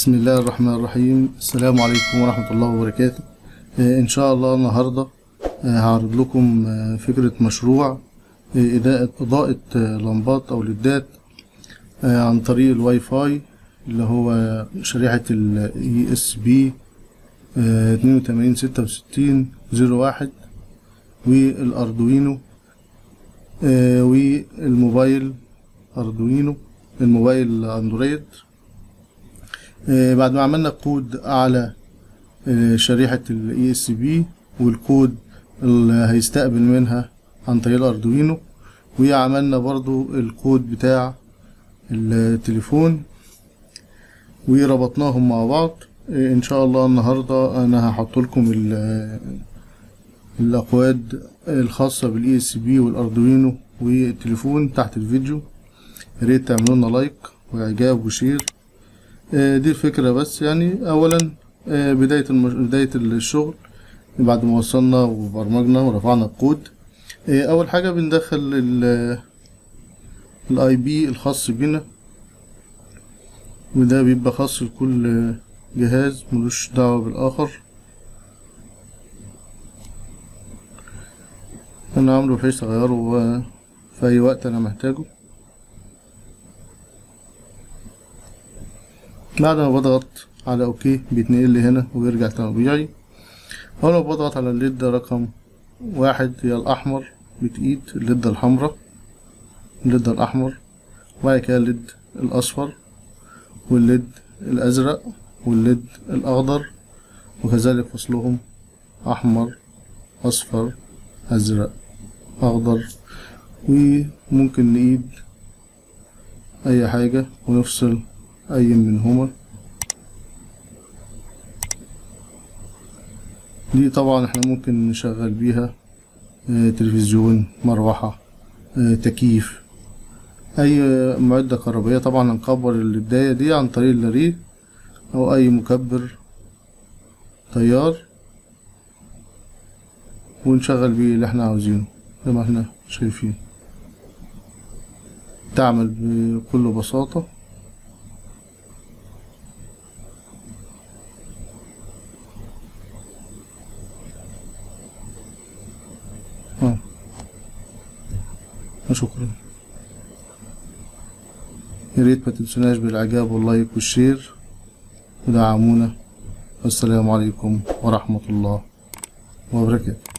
بسم الله الرحمن الرحيم السلام عليكم ورحمة الله وبركاته آه، إن شاء الله النهاردة آه، هعرض لكم آه، فكرة مشروع آه، إضاءة إضاءة آه، لمبات أو ليدات آه، عن طريق الواي فاي اللي هو شريحة ال ESP اتنين وتمانين ستة وستين زيرو واحد والأردوينو آه، والموبايل أردوينو الموبايل أندرويد آه، بعد ما عملنا كود على آه، شريحة ال ESP والكود اللي هيستقبل منها عن طريق الأردوينو وعملنا برضو الكود بتاع التليفون وربطناهم مع بعض آه، ان شاء الله النهاردة انا هحط لكم ال- الاكواد الخاصة بالاي اس بي والاردوينو والتليفون تحت الفيديو يا ريت تعملوا لنا لايك واعجاب وشير آه، دي الفكرة بس يعني اولا آه، بداية المش... بداية الشغل بعد ما وصلنا وبرمجنا ورفعنا الكود آه، اول حاجة بندخل ال الاي بي الخاص بينا وده بيبقى خاص لكل جهاز ملوش دعوة بالآخر أنا عامله بحيث أغيره في أي وقت أنا محتاجه بعد ما بضغط على أوكي بيتنقل لي هنا ويرجع طبيعي هنا بضغط على الليد رقم واحد هي الأحمر بتقيد الليدة الحمراء الليد الأحمر وبعد كده الليد الأصفر والليد الأزرق والليد الأخضر وكذلك فصلهم أحمر أصفر أزرق أخضر وممكن نقيد أي حاجة ونفصل أي منهما دي طبعا احنا ممكن نشغل بيها آه، تلفزيون مروحة آه، تكييف اي معدة كهربائية طبعا هنكبر البداية دي عن طريق اللاريه او اي مكبر تيار ونشغل بيه اللي احنا عاوزينه زي ما احنا شايفين تعمل بكل بساطة اه شكرا يا ريت ما تنسوناش بالاعجاب واللايك والشير ودعمونا والسلام عليكم ورحمة الله وبركاته